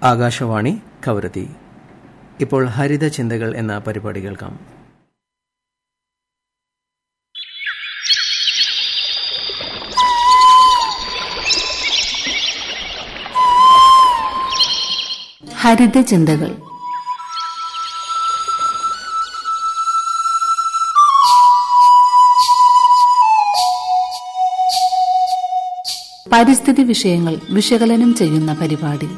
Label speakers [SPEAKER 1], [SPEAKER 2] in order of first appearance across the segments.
[SPEAKER 1] ആകാശവാണി കവരത്തി ഇപ്പോൾ ഹരിത ചിന്തകൾ എന്ന പരിപാടി കേൾക്കാം
[SPEAKER 2] ഹരിത ചിന്തകൾ പരിസ്ഥിതി വിഷയങ്ങൾ വിശകലനം ചെയ്യുന്ന പരിപാടി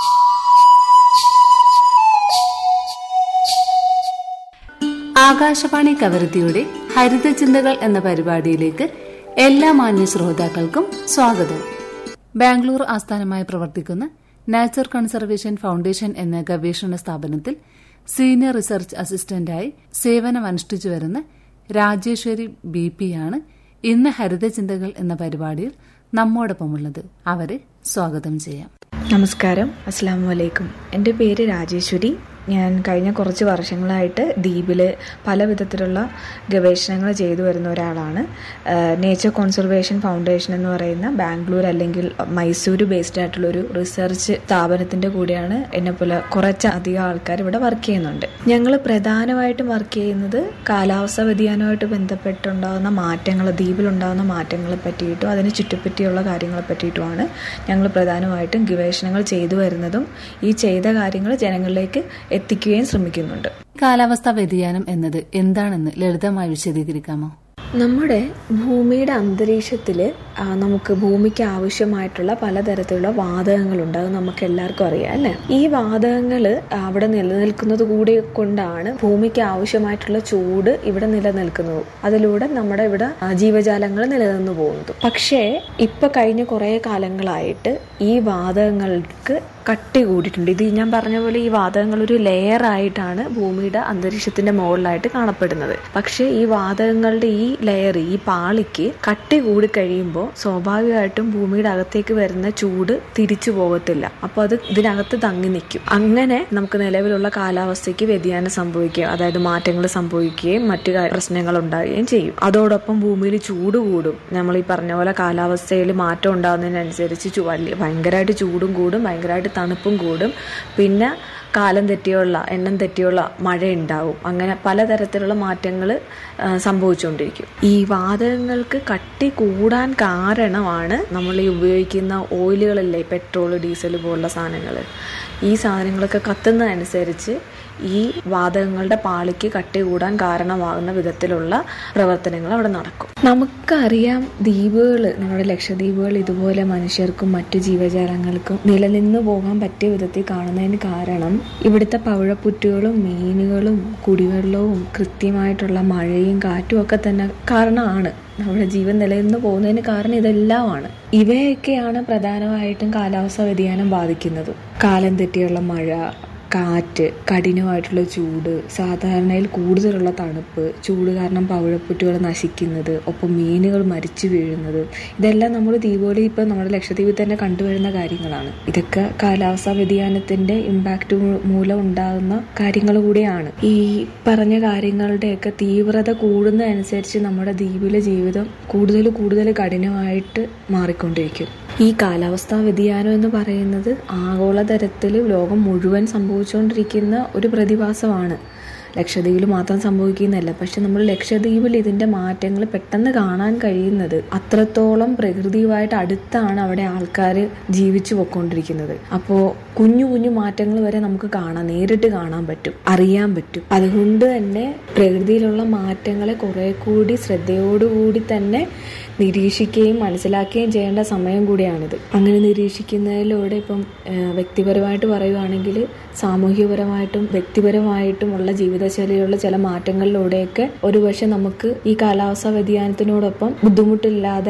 [SPEAKER 2] ആകാശവാണി കവരത്തിയുടെ ഹരിത ചിന്തകൾ എന്ന പരിപാടിയിലേക്ക് എല്ലാ മാന്യ ശ്രോതാക്കൾക്കും സ്വാഗതം ബാംഗ്ലൂർ ആസ്ഥാനമായി പ്രവർത്തിക്കുന്ന നാച്ചർ കൺസർവേഷൻ ഫൌണ്ടേഷൻ എന്ന ഗവേഷണ സ്ഥാപനത്തിൽ സീനിയർ റിസർച്ച് അസിസ്റ്റന്റായി സേവനമനുഷ്ഠിച്ചു വരുന്ന രാജേശ്വരി ബി പി ആണ് ഇന്ന് ഹരിത ചിന്തകൾ എന്ന പരിപാടിയിൽ നമ്മോടൊപ്പമുള്ളത് അവരെ സ്വാഗതം ചെയ്യാം
[SPEAKER 3] നമസ്കാരം അസ്സാം വലൈക്കും എൻ്റെ പേര് രാജേശ്വരി ഞാൻ കഴിഞ്ഞ കുറച്ച് വർഷങ്ങളായിട്ട് ദ്വീപിൽ പല വിധത്തിലുള്ള ഗവേഷണങ്ങൾ ചെയ്തു വരുന്ന ഒരാളാണ് നേച്ചർ കോൺസർവേഷൻ ഫൗണ്ടേഷൻ എന്ന് പറയുന്ന ബാംഗ്ലൂർ അല്ലെങ്കിൽ മൈസൂർ ബേസ്ഡ് ആയിട്ടുള്ള ഒരു റിസർച്ച് സ്ഥാപനത്തിൻ്റെ കൂടെയാണ് എന്നെപ്പോലെ കുറച്ച് അധികം ആൾക്കാർ ഇവിടെ വർക്ക് ചെയ്യുന്നുണ്ട് ഞങ്ങൾ പ്രധാനമായിട്ടും വർക്ക് ചെയ്യുന്നത് കാലാവസ്ഥ വ്യതിയാനവുമായിട്ട് ബന്ധപ്പെട്ടുണ്ടാകുന്ന മാറ്റങ്ങൾ ദ്വീപിലുണ്ടാകുന്ന മാറ്റങ്ങളെ പറ്റിയിട്ടും അതിനെ ചുറ്റിപ്പറ്റിയുള്ള കാര്യങ്ങളെ പറ്റിയിട്ടുമാണ് ഞങ്ങൾ പ്രധാനമായിട്ടും ഗവേഷണങ്ങൾ ചെയ്തു വരുന്നതും ഈ ചെയ്ത കാര്യങ്ങൾ ജനങ്ങളിലേക്ക് എത്തിക്കുകയും ശ്രമിക്കുന്നുണ്ട്
[SPEAKER 2] കാലാവസ്ഥാ വ്യതിയാനം എന്നത് എന്താണെന്ന് ലളിതമായി വിശദീകരിക്കാമോ
[SPEAKER 3] നമ്മുടെ ഭൂമിയുടെ അന്തരീക്ഷത്തിൽ നമുക്ക് ഭൂമിക്ക് ആവശ്യമായിട്ടുള്ള പലതരത്തിലുള്ള വാതകങ്ങളുണ്ട് അത് നമുക്ക് എല്ലാവർക്കും അറിയാം അല്ലേ ഈ വാതകങ്ങൾ അവിടെ നിലനിൽക്കുന്നത് കൂടി കൊണ്ടാണ് ഭൂമിക്ക് ആവശ്യമായിട്ടുള്ള ചൂട് ഇവിടെ നിലനിൽക്കുന്നത് അതിലൂടെ നമ്മുടെ ഇവിടെ ജീവജാലങ്ങൾ നിലനിന്ന് പോകുന്നത് പക്ഷേ ഇപ്പൊ കഴിഞ്ഞ കുറേ കാലങ്ങളായിട്ട് ഈ വാതകങ്ങൾക്ക് കട്ടി കൂടിയിട്ടുണ്ട് ഇത് ഞാൻ പറഞ്ഞ പോലെ ഈ വാതകങ്ങൾ ഒരു ലെയർ ആയിട്ടാണ് ഭൂമിയുടെ അന്തരീക്ഷത്തിന്റെ മുകളിലായിട്ട് കാണപ്പെടുന്നത് പക്ഷേ ഈ വാതകങ്ങളുടെ ഈ ലെയർ ഈ പാളിക്ക് കട്ടി കൂടി കഴിയുമ്പോൾ സ്വാഭാവികമായിട്ടും ഭൂമിയുടെ അകത്തേക്ക് വരുന്ന ചൂട് തിരിച്ചു പോകത്തില്ല അപ്പോൾ അത് ഇതിനകത്ത് തങ്ങി നിൽക്കും അങ്ങനെ നമുക്ക് നിലവിലുള്ള കാലാവസ്ഥയ്ക്ക് വ്യതിയാനം സംഭവിക്കുകയും അതായത് മാറ്റങ്ങൾ സംഭവിക്കുകയും മറ്റു പ്രശ്നങ്ങൾ ഉണ്ടാവുകയും ചെയ്യും അതോടൊപ്പം ഭൂമിയിൽ ചൂട് കൂടും നമ്മൾ ഈ പറഞ്ഞ പോലെ കാലാവസ്ഥയിൽ മാറ്റം ഉണ്ടാകുന്നതിനനുസരിച്ച് വലിയ ഭയങ്കരമായിട്ട് ചൂടും കൂടും ഭയങ്കരമായിട്ട് തണുപ്പും കൂടും പിന്നെ കാലം തെറ്റിയുള്ള എണ്ണം തെറ്റിയുള്ള മഴ ഉണ്ടാവും അങ്ങനെ പലതരത്തിലുള്ള മാറ്റങ്ങൾ സംഭവിച്ചുകൊണ്ടിരിക്കും ഈ വാതകങ്ങൾക്ക് കട്ടി കൂടാൻ കാരണമാണ് നമ്മൾ ഈ ഉപയോഗിക്കുന്ന ഓയിലുകളല്ലേ പെട്രോൾ ഡീസൽ പോലുള്ള സാധനങ്ങൾ ഈ സാധനങ്ങളൊക്കെ കത്തുന്നതനുസരിച്ച് ഈ വാതകങ്ങളുടെ പാളിക്ക് കട്ടി കൂടാൻ കാരണമാകുന്ന വിധത്തിലുള്ള പ്രവർത്തനങ്ങൾ അവിടെ നടക്കും നമുക്കറിയാം ദ്വീപുകൾ നമ്മുടെ ലക്ഷദ്വീപുകൾ ഇതുപോലെ മനുഷ്യർക്കും മറ്റു ജീവജാലങ്ങൾക്കും നിലനിന്ന് പോകാൻ പറ്റിയ വിധത്തിൽ കാണുന്നതിന് കാരണം ഇവിടുത്തെ പവിഴപ്പുറ്റുകളും മീനുകളും കുടിവെള്ളവും കൃത്യമായിട്ടുള്ള മഴയും കാറ്റും ഒക്കെ തന്നെ കാരണമാണ് നമ്മുടെ ജീവൻ നിലനിന്ന് പോകുന്നതിന് കാരണം ഇതെല്ലാമാണ് ഇവയൊക്കെയാണ് പ്രധാനമായിട്ടും കാലാവസ്ഥ വ്യതിയാനം ബാധിക്കുന്നത് കാലം തെറ്റിയുള്ള മഴ കാറ്റ് കഠിനമായിട്ടുള്ള ചൂട് സാധാരണയിൽ കൂടുതലുള്ള തണുപ്പ് ചൂട് കാരണം പവിഴപ്പുറ്റുകൾ നശിക്കുന്നത് ഒപ്പം മീനുകൾ മരിച്ചു വീഴുന്നത് ഇതെല്ലാം നമ്മൾ ദ്വീപുകളിൽ ഇപ്പോൾ നമ്മുടെ ലക്ഷദ്വീപിൽ തന്നെ കണ്ടുവരുന്ന കാര്യങ്ങളാണ് ഇതൊക്കെ കാലാവസ്ഥാ വ്യതിയാനത്തിന്റെ ഇമ്പാക്റ്റ് മൂലം ഉണ്ടാകുന്ന കാര്യങ്ങൾ കൂടിയാണ് ഈ പറഞ്ഞ കാര്യങ്ങളുടെയൊക്കെ തീവ്രത കൂടുന്നതനുസരിച്ച് നമ്മുടെ ദ്വീപിലെ ജീവിതം കൂടുതൽ കൂടുതൽ കഠിനമായിട്ട് മാറിക്കൊണ്ടിരിക്കും ഈ കാലാവസ്ഥാ വ്യതിയാനം എന്ന് പറയുന്നത് ആഗോളതരത്തിൽ ലോകം മുഴുവൻ സംഭവിച്ചുകൊണ്ടിരിക്കുന്ന ഒരു പ്രതിഭാസമാണ് ലക്ഷദ്വീപിൽ മാത്രം സംഭവിക്കുന്നതല്ല പക്ഷെ നമ്മൾ ലക്ഷദ്വീപിൽ ഇതിന്റെ മാറ്റങ്ങൾ പെട്ടെന്ന് കാണാൻ കഴിയുന്നത് അത്രത്തോളം പ്രകൃതിയുമായിട്ട് അടുത്താണ് അവിടെ ആൾക്കാർ ജീവിച്ചു പൊയ്ക്കൊണ്ടിരിക്കുന്നത് അപ്പോൾ കുഞ്ഞു കുഞ്ഞു മാറ്റങ്ങൾ വരെ നമുക്ക് കാണാം നേരിട്ട് കാണാൻ പറ്റും അറിയാൻ പറ്റും അതുകൊണ്ട് തന്നെ പ്രകൃതിയിലുള്ള മാറ്റങ്ങളെ കുറെ കൂടി ശ്രദ്ധയോടുകൂടി തന്നെ നിരീക്ഷിക്കുകയും മനസ്സിലാക്കുകയും ചെയ്യേണ്ട സമയം കൂടിയാണിത് അങ്ങനെ നിരീക്ഷിക്കുന്നതിലൂടെ ഇപ്പം വ്യക്തിപരമായിട്ട് പറയുകയാണെങ്കിൽ സാമൂഹ്യപരമായിട്ടും വ്യക്തിപരമായിട്ടുമുള്ള ജീവിതശൈലിയിലുള്ള ചില മാറ്റങ്ങളിലൂടെയൊക്കെ ഒരുപക്ഷെ നമുക്ക് ഈ കാലാവസ്ഥാ വ്യതിയാനത്തിനോടൊപ്പം ബുദ്ധിമുട്ടില്ലാതെ